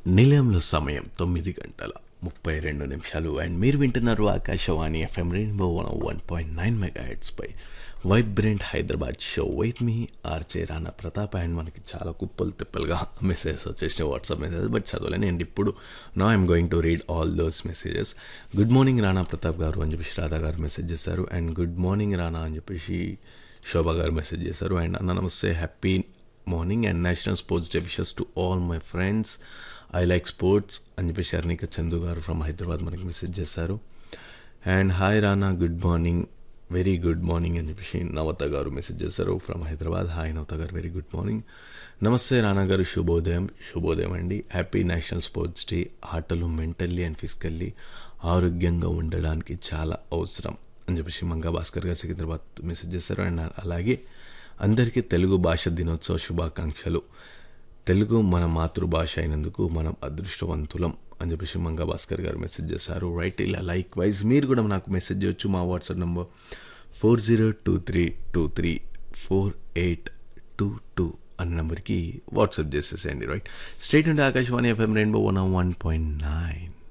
నిలయంలో సమయం తొమ్మిది గంటల ముప్పై రెండు నిమిషాలు అండ్ మీరు వింటున్నారు Akashvani FM Rainbow one one point nine mega హెడ్స్పై vibrant Hyderabad show with me RJ Rana Pratap and మనకి చాలా కుప్పలు తిప్పలుగా మెసేజెస్ వచ్చేసిన వాట్సాప్ మెసేజెస్ బట్ చదవలేను అండ్ ఇప్పుడు నా I'm going to read all those messages good morning Rana Pratap garu అని చెప్పేసి రాధా గారు మెసేజ్ చేశారు అండ్ గుడ్ మార్నింగ్ రానా అని చెప్పేసి శోభా గారు మెసేజ్ చేశారు అండ్ అన్న నమస్తే happy morning and national sports day wishes to all my friends I like sports అని చెప్పేసి అర్నిక చందు గారు ఫ్రమ్ హైదరాబాద్ మనకి మెసేజ్ చేశారు and hi Rana good morning very good morning అని చెప్పేసి నవత గారు మెసేజ్ చేశారు ఫ్రమ్ హైదరాబాద్ హాయ్ నవత గారు వెరీ గుడ్ మార్నింగ్ నమస్తే రానా గారు శుభోదయం శుభోదయం అండి హ్యాపీ నేషనల్ స్పోర్ట్స్ డే ఆటలు మెంటల్లీ అండ్ ఫిజికల్లీ ఆరోగ్యంగా ఉండడానికి చాలా అవసరం అని చెప్పేసి మంగా భాస్కర్ గారు సికింద్రాబాద్ మెసేజ్ చేశారు అండ్ అలాగే అందరికీ తెలుగు భాష దినోత్సవ శుభాకాంక్షలు తెలుగు మన మాతృభాష అయినందుకు మనం అదృష్టవంతులం అని చెప్పేసి మంగా భాస్కర్ గారు మెసేజ్ చేశారు రైట్ ఇలా లైక్ వైజ్ మీరు కూడా నాకు మెసేజ్ చేయొచ్చు మా WhatsApp number four zero two three two three four eight two two అన్న నెంబర్కి వాట్సాప్ చేసేసేయండి రైట్ స్టేట్ నుండి Akashvani FM Rainbow one one point nine